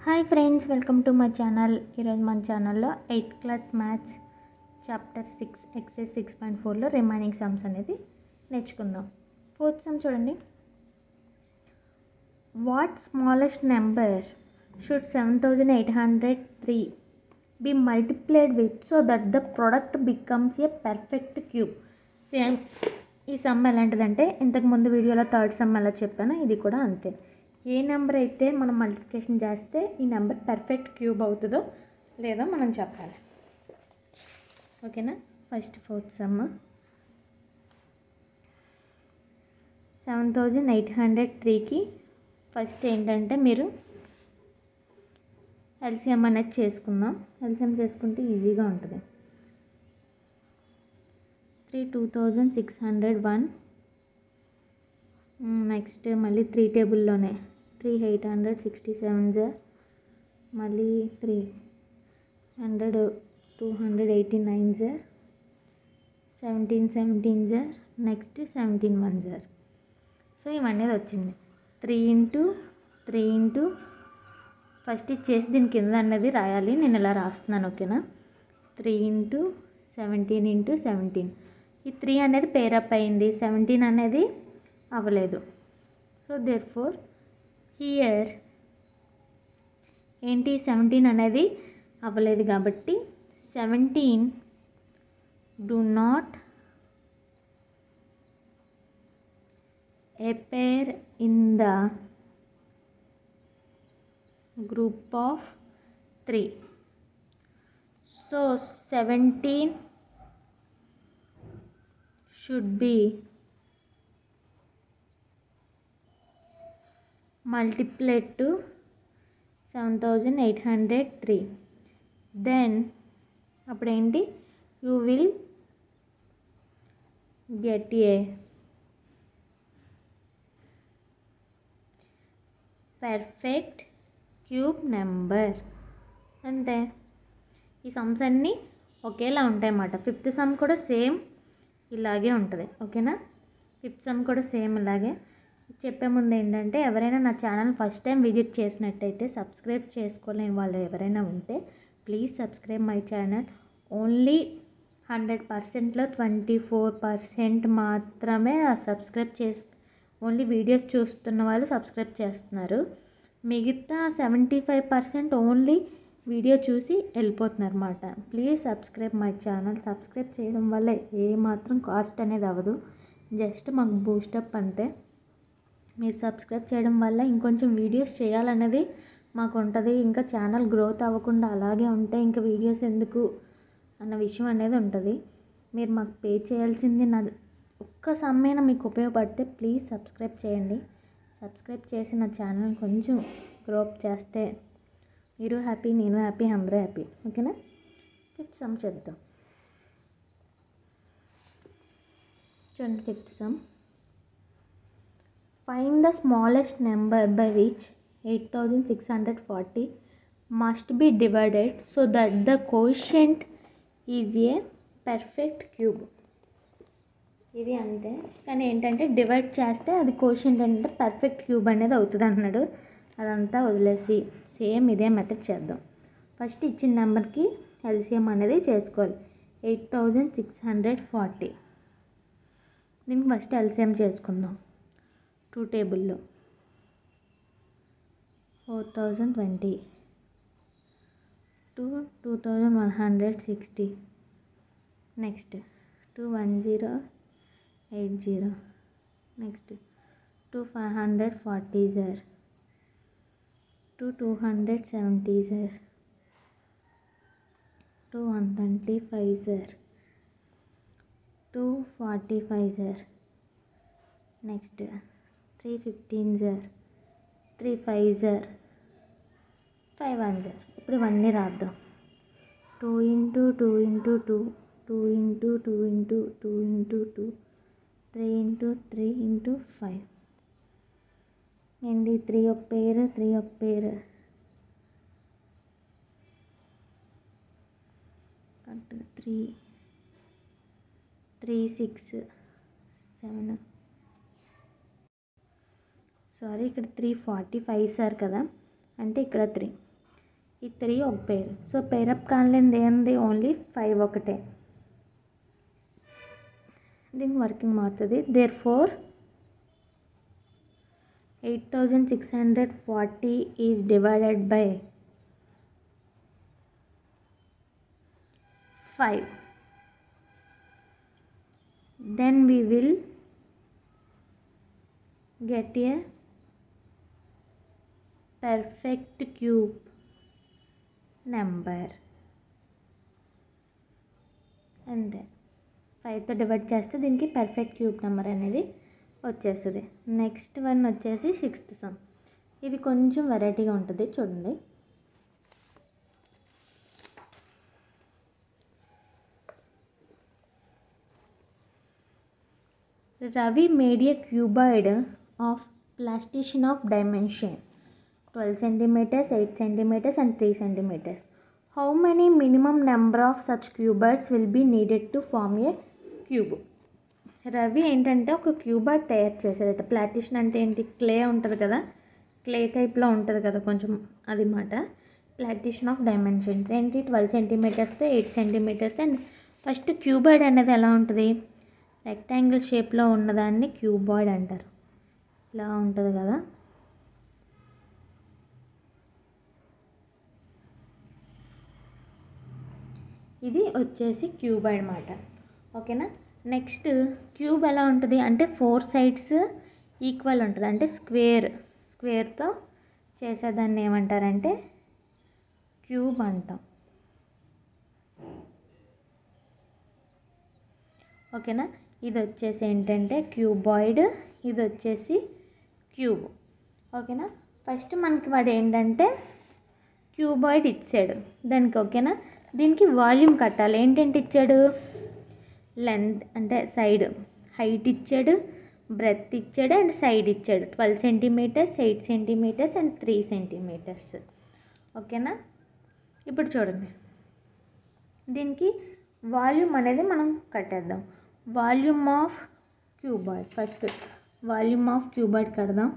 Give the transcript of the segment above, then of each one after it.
Hi friends welcome to my channel ఈరోజు మన ఛానల్లో eighth class maths chapter six exercise six point ఫోర్లో remaining sums అనేది నేర్చుకుందాం ఫోర్త్ సమ్ చూడండి what smallest number should seven thousand eight hundred three be multiplied with so that the product becomes a perfect cube same ఈ sum ఎలాంటిదంటే ఇంతకు ముందు వీడియోలో third sum ఎలా చెప్పానో ఇది కూడా అంతే ఏ నెంబర్ అయితే మనం మల్టిప్లికేషన్ చేస్తే ఈ నెంబర్ పర్ఫెక్ట్ క్యూబ్ అవుతుందో లేదో మనం చెప్పాలి ఓకేనా first fourth sum seven thousand eight hundred త్రీకి ఫస్ట్ ఏంటంటే మీరు ఎల్సిఎం అనేది చేసుకుందాం ఎల్సిఎం చేసుకుంటే ఈజీగా ఉంటుంది three two thousand six hundred one next మళ్ళీ త్రీ టేబుల్లోనే three eight hundred sixty seven జర్ మళ్ళీ three hundred two hundred eighty nine జర్ సెవెంటీన్ సెవెంటీన్ జర్ నెక్స్ట్ సెవెంటీన్ వన్ జర్ సో ఇవన్నీ వచ్చింది three into three into first ఇచ్చేసి దీని కింద అన్నది రాయాలి నేను ఇలా రాస్తున్నాను ఓకేనా three into seventeen into seventeen ఈ త్రీ అనేది పేరప్ అయింది సెవెంటీన్ అనేది అవ్వలేదు సో దేర్ ఫోర్ హియర్ ఏంటి సెవెంటీన్ అనేది అవ్వలేదు కాబట్టి seventeen do not appear in the group of 3 so 17 should be multiplied to 7803 then అప్పుడేంటి you will get a perfect cube number అంతే ఈ సమ్స్ అన్నీ ఒకేలా ఉంటాయి అన్నమాట ఫిఫ్త్ సమ్ కూడా సేమ్ ఇలాగే ఉంటుంది ఓకేనా ఫిఫ్త్ సమ్ కూడా సేమ్ ఇలాగే చెప్పే ముందు ఏంటంటే ఎవరైనా నా ఛానల్ ఫస్ట్ టైం విజిట్ చేసినట్టయితే సబ్స్క్రైబ్ చేసుకోలేని వాళ్ళు ఎవరైనా ఉంటే please subscribe my channel only hundred పర్సెంట్లో ట్వంటీ ఫోర్ పర్సెంట్ మాత్రమే సబ్స్క్రైబ్ చేసి ఓన్లీ వీడియోస్ చూస్తున్న వాళ్ళు సబ్స్క్రైబ్ చేస్తున్నారు మిగతా seventy five percent only video చూసి వెళ్ళిపోతున్నారు అనమాట please subscribe my channel subscribe చేయడం వల్ల ఏ మాత్రం కాస్ట్ అనేది అవ్వదు జస్ట్ మాకు బూస్టప్ అంతే మీరు సబ్స్క్రైబ్ చేయడం వల్ల ఇంకొంచెం వీడియోస్ చేయాలనేది మాకు ఉంటుంది ఇంకా ఛానల్ గ్రోత్ అవ్వకుండా అలాగే ఉంటే ఇంకా వీడియోస్ ఎందుకు అన్న విషయం అనేది ఉంటుంది మీరు మాకు పే చేయాల్సింది నా ఒక్క సమ్మైనా మీకు ఉపయోగపడితే ప్లీజ్ సబ్స్క్రైబ్ చేయండి సబ్స్క్రైబ్ చేసి నా ఛానల్ కొంచెం గ్రోప్ చేస్తే మీరు హ్యాపీ నేను హ్యాపీ అందరూ హ్యాపీ ఓకేనా ఫిఫ్త్ సమ్ చెప్తాం చూడండి fifth sum find the smallest number by which eight thousand six hundred forty must be divided so that the quotient is a perfect cube ఇది అంతే కానీ ఏంటంటే డివైడ్ చేస్తే అది కోషెంట్ అంటే పర్ఫెక్ట్ క్యూబ్ అనేది అవుతుంది అంటున్నాడు అదంతా వదిలేసి సేమ్ ఇదే మెథడ్ చేద్దాం ఫస్ట్ ఇచ్చిన నెంబర్కి ఎల్సిఎం అనేది చేసుకోవాలి eight thousand six hundred forty దీనికి ఫస్ట్ ఎల్సిఎం చేసుకుందాం టూ టేబుల్లో four thousand twenty two two thousand one hundred sixty next two one zero eight zero next two five hundred forty sir two two hundred seventy sir two one twenty five sir two forty five sir next three fifteen sir three five sir five one sir ఇప్పుడు ఇవన్నీ రాద్దాం two into two into two two into two into two into two three into three into five ఏంటి three ఒక పేరు three ఒక పేరు three three six seven sorry ఇక్కడ three forty five sir కదా అంటే ఇక్కడ త్రీ ఈ త్రీ ఒక పేర్ సో పేరప్ కానిలేనిది ఏంది ఓన్లీ ఫైవ్ ఒకటే దీనికి వర్కింగ్ మారుతుంది therefore eight thousand six hundred forty is divided by five then we will get a perfect cube number అంతే ఫైవ్తో డివైడ్ చేస్తే దీనికి పర్ఫెక్ట్ క్యూబ్ నెంబర్ అనేది వచ్చేస్తుంది నెక్స్ట్ వన్ వచ్చేసి సిక్స్త్ సమ్ ఇది కొంచెం వెరైటీగా ఉంటుంది చూడండి Ravi made a cuboid of plasticine of dimension 12 centimeters, 8 centimeters, and 3 centimeters. How many minimum number of such cuboids will be needed to form a cube? Ravi ఏంటంటే ఒక క్యూబాయిడ్ తయారు చేశాడట ప్లాటిషన్ అంటే ఏంటి క్లే ఉంటుంది కదా క్లే టైప్లో ఉంటుంది కదా కొంచెం అది మాట ప్లాటిషన్ ఆఫ్ డైమెన్షన్స్ ఏంటి ట్వెల్వ్ సెంటీమీటర్స్తో eight centimetres and first cuboid అనేది ఎలా ఉంటుంది రెక్టాంగిల్ షేప్లో ఉన్నదాన్ని క్యూబాయిడ్ అంటారు ఇలా ఉంటుంది కదా ఇది వచ్చేసి క్యూబాయిడ్ మాట ఓకేనా నెక్స్ట్ క్యూబ్ ఎలా ఉంటుంది అంటే ఫోర్ సైడ్స్ ఈక్వల్ ఉంటుంది అంటే స్క్వేర్ స్క్వేర్తో చేసేదాన్ని ఏమంటారంటే క్యూబ్ అంటాం ఓకేనా ఇది వచ్చేసి ఏంటంటే క్యూబాయిడ్ ఇది వచ్చేసి క్యూబ్ ఓకేనా ఫస్ట్ మనకి వాడు ఏంటంటే క్యూబాయిడ్ ఇచ్చాడు దానికి ఓకేనా దీనికి వాల్యూమ్ కట్టాలి ఏంటంటే ఇచ్చాడు లెంత్ అంటే సైడ్ హైట్ ఇచ్చాడు బ్రెత్ ఇచ్చాడు అండ్ సైడ్ ఇచ్చాడు twelve centimetres eight centimetres and three centimetres ఓకేనా ఇప్పుడు చూడండి దీనికి వాల్యూమ్ అనేది మనం కట్టేద్దాం volume of cuboid first volume of cuboid కడదాం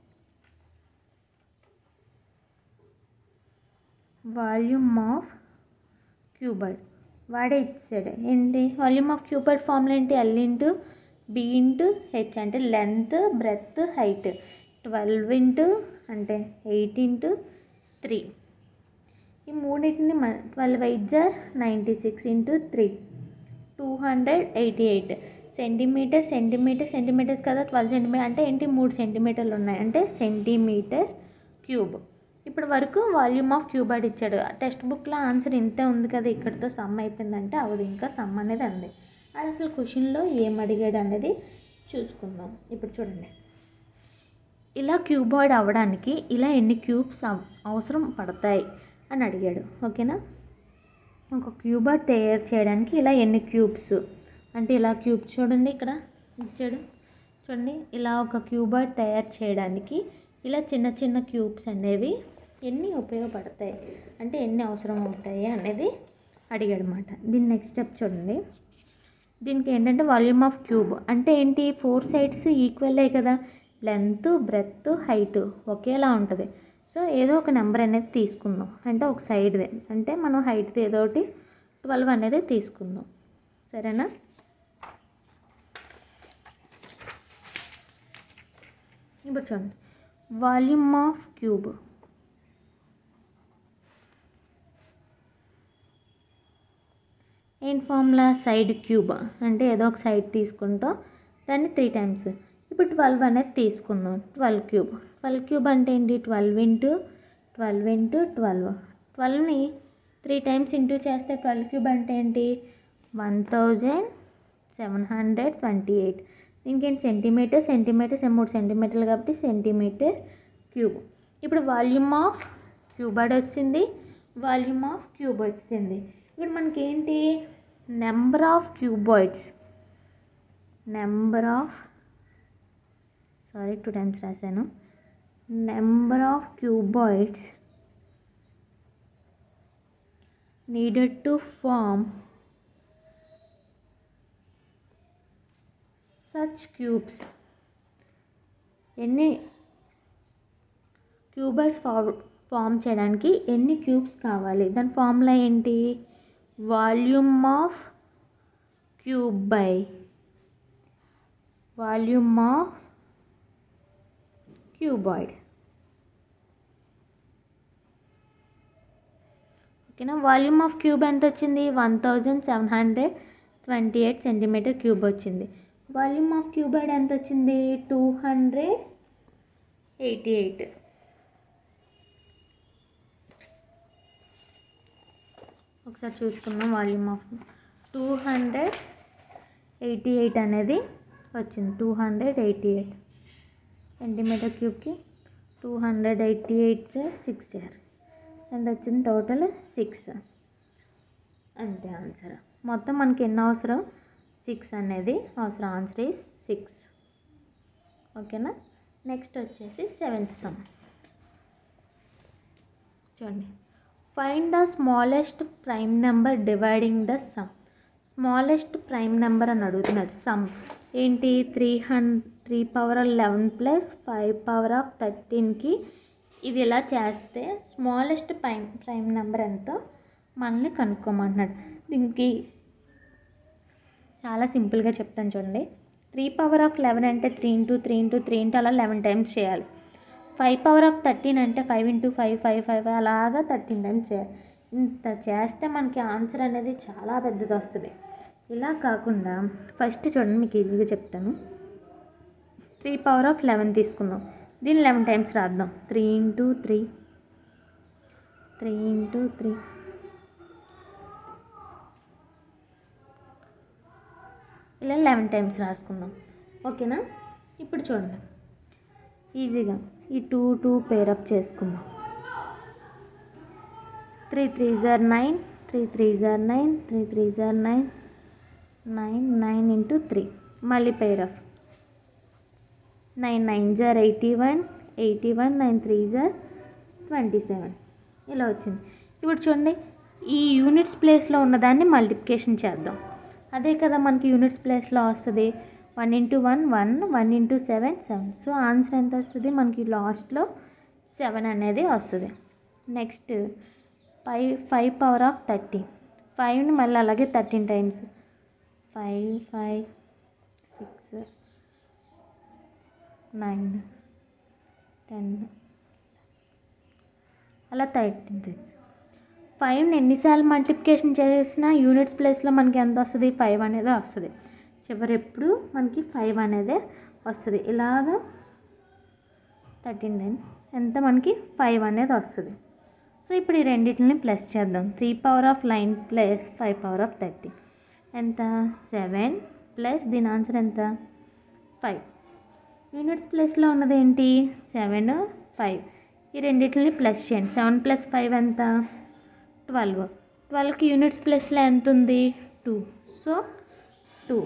వాల్యూమ్ ఆఫ్ క్యూబాయిడ్ వాడే ఇచ్చాడు ఏంటి వాల్యూమ్ ఆఫ్ క్యూబాయిడ్ ఫార్ములా ఏంటి L into B into H అంటే length breadth height twelve into అంటే ఎయిట్ ఇంటూ త్రీ ఈ మూడింటిని మన ట్వెల్వ్ ఎయిట్ జార్ ninety six into three two hundred eighty eight centimetre centimetre centimetres కదా ట్వెల్వ్ సెంటీమీటర్ అంటే ఏంటి మూడు సెంటీమీటర్లు ఉన్నాయి అంటే సెంటీమీటర్ క్యూబ్ ఇప్పుడు వరకు వాల్యూమ్ ఆఫ్ క్యూబాయిడ్ ఇచ్చాడు టెక్స్ట్ బుక్లో ఆన్సర్ ఇంతే ఉంది కదా ఇక్కడితో సమ్ అవుతుందంటే అవదు ఇంకా సమ్ అనేది అంది అది అసలు క్వశ్చన్లో ఏం అడిగాడు అనేది చూసుకుందాం ఇప్పుడు చూడండి ఇలా క్యూబాయిడ్ అవ్వడానికి ఇలా ఎన్ని క్యూబ్స్ అవ- అవసరం పడతాయి అని అడిగాడు ఓకేనా ఒక క్యూబాయిడ్ తయారు చేయడానికి ఇలా ఎన్ని క్యూబ్స్ అంటే ఇలా క్యూబ్ చూడండి ఇక్కడ ఇచ్చాడు చూడండి ఇలా ఒక క్యూబాయిడ్ తయారు చేయడానికి ఇలా చిన్న చిన్న క్యూబ్స్ అనేవి ఎన్ని ఉపయోగపడతాయి అంటే ఎన్ని అవసరం అవుతాయి అనేది అడిగాడు అనమాట దీని నెక్స్ట్ స్టెప్ చూడండి దీనికి ఏంటంటే వాల్యూమ్ ఆఫ్ క్యూబ్ అంటే ఏంటి ఫోర్ సైడ్స్ ఈక్వలే కదా లెంత్ బ్రెత్ హైట్ ఒకేలా ఉంటుంది సో ఏదో ఒక నెంబర్ అనేది తీసుకుందాం అంటే ఒక సైడ్దే అంటే మనం హైట్ది ఏదో ఒకటి ట్వెల్వ్ అనేది తీసుకుందాం సరేనా ఇప్పుడు చూడండి వాల్యూమ్ ఆఫ్ క్యూబ్ ఏం ఫార్ములా సైడ్ క్యూబ్ అంటే ఏదో ఒక సైడ్ తీసుకుంటాం దాన్ని త్రీ టైమ్స్ ఇప్పుడు ట్వెల్వ్ అనేది తీసుకుందాం ట్వెల్వ్ క్యూబ్ ట్వెల్వ్ క్యూబ్ అంటే ఏంటి twelve into twelve into twelve ట్వెల్వ్ని త్రీ టైమ్స్ ఇంటూ చేస్తే ట్వెల్వ్ క్యూబ్ అంటే ఏంటి one thousand seven hundred twenty eight ఇంకేంటి సెంటీమీటర్ సెంటీమీటర్స్ మూడు సెంటీమీటర్లు కాబట్టి సెంటీమీటర్ క్యూబ్ ఇప్పుడు వాల్యూమ్ ఆఫ్ క్యూబాయిడ్ వచ్చింది వాల్యూమ్ ఆఫ్ క్యూబ్ వచ్చింది ఇప్పుడు మనకి ఏంటి number of cuboids number of sorry two times రాశాను number of cuboids needed to form such cubes ఎన్ని క్యూబాయిడ్స్ ఫార్ ఫామ్ చేయడానికి ఎన్ని క్యూబ్స్ కావాలి దాని ఫార్ములా ఏంటి volume of cube by volume of cuboid ఓకేనా వాల్యూమ్ ఆఫ్ క్యూబ్ ఎంత వచ్చింది one thousand seven hundred twenty eight centimetre cube వచ్చింది వాల్యూమ్ ఆఫ్ క్యూబాయిడ్ ఎంత వచ్చింది టూ హండ్రెడ్ ఎయిటీ ఎయిట్ ఒకసారి చూసుకుందాం volume of two hundred eighty eight అనేది వచ్చింది two hundred eighty eight centimetre క్యూబ్కి two hundred eighty eight six ఇయర్ ఎంత వచ్చింది టోటల్ సిక్స్ అంతే ఆన్సర్ మొత్తం మనకి ఎన్ని అవసరం సిక్స్ అనేది అవసరం ఆన్సర్ ఈస్ సిక్స్ ఓకేనా నెక్స్ట్ వచ్చేసి సెవెంత్ సమ్ చూడండి find the smallest prime number dividing the sum smallest prime number అని అడుగుతున్నాడు సమ్ ఏంటి త్రీ హండ్ three power eleven plus five power of థర్టీన్కి ఇది ఇలా చేస్తే స్మాలెస్ట్ ప్రైమ్ ప్రైమ్ నెంబర్ ఎంతో మనల్ని కనుక్కోమంటున్నాడు దీనికి చాలా సింపుల్గా చెప్తాను చూడండి త్రీ పవర్ ఆఫ్ లెవెన్ అంటే three into three into three into అలా లెవెన్ టైమ్స్ చేయాలి ఫైవ్ పవర్ ఆఫ్ థర్టీన్ అంటే five into five five five అలాగా థర్టీన్ టైమ్స్ చేయాలి ఇంత చేస్తే మనకి ఆన్సర్ అనేది చాలా పెద్దది వస్తుంది ఇలా కాకుండా ఫస్ట్ చూడండి మీకు ఈజీగా చెప్తాను త్రీ పవర్ ఆఫ్ లెవెన్ తీసుకుందాం దీన్ని లెవెన్ టైమ్స్ రాద్దాం three into three three into three ఇలా లెవెన్ టైమ్స్ రాసుకుందాం ఓకేనా ఇప్పుడు చూడండి ఈజీగా ఈ టూ టూ పేరప్ చేసుకుందాం three three are nine three three are nine three three are nine nine nine into three మళ్ళీ pair up nine nine are eighty one eighty one nine three are twenty seven ఇలా వచ్చింది ఇప్పుడు చూడండి ఈ units ప్లేస్లో ఉన్నదాన్ని multiplication చేద్దాం అదే కదా మనకి యూనిట్స్ ప్లేస్లో వస్తుంది one into one one one into seven seven so answer ఎంత వస్తుంది మనకి లాస్ట్లో సెవెన్ అనేది వస్తుంది next five five power of thirteen ఫైవ్ని మళ్ళీ అలాగే thirteen times five five six nine ten అలా థర్టీన్ టైమ్స్ ఫైవ్ని ఎన్నిసార్లు మల్టిప్లికేషన్ చేసినా యూనిట్స్ ప్లేస్లో మనకి ఎంత వస్తుంది ఫైవ్ అనేది వస్తుంది చివరి ఎప్పుడు మనకి ఫైవ్ అనేది వస్తుంది ఇలాగా థర్టీన్ నైన్ ఎంత మనకి ఫైవ్ అనేది వస్తుంది సో ఇప్పుడు ఈ రెండింటిని ప్లస్ చేద్దాం three power of eleven plus five power of thirty ఎంత సెవెన్ ప్లస్ దీని ఆన్సర్ ఎంత ఫైవ్ యూనిట్స్ ప్లేస్లో ఉన్నది ఏంటి సెవెన్ ఫైవ్ ఈ రెండింటిని ప్లస్ చేయండి సెవెన్ ప్లస్ ఫైవ్ ఎంత ట్వెల్వ్ ట్వెల్వ్కి యూనిట్స్ ప్లస్లో ఎంత ఉంది two so two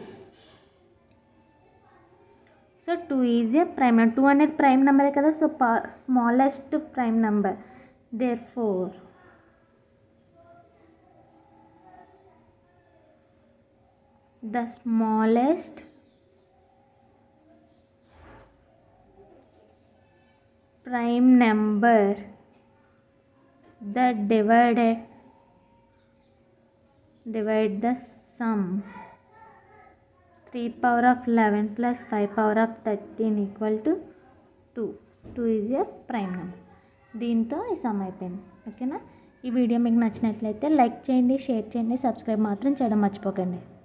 so two is a prime number two అనేది ప్రైమ్ నెంబరే కదా సో పా smallest prime number therefore the smallest prime number that divided divide the sum 3 power of 11 plus 5 power of 13 equal to 2 2 is your prime number దీంతో ఈ some అయిపోయింది ఓకేనా ఈ video మీకు నచ్చినట్లయితే లైక్ చేయండి షేర్ చేయండి సబ్స్క్రైబ్ మాత్రం చేయడం మర్చిపోకండి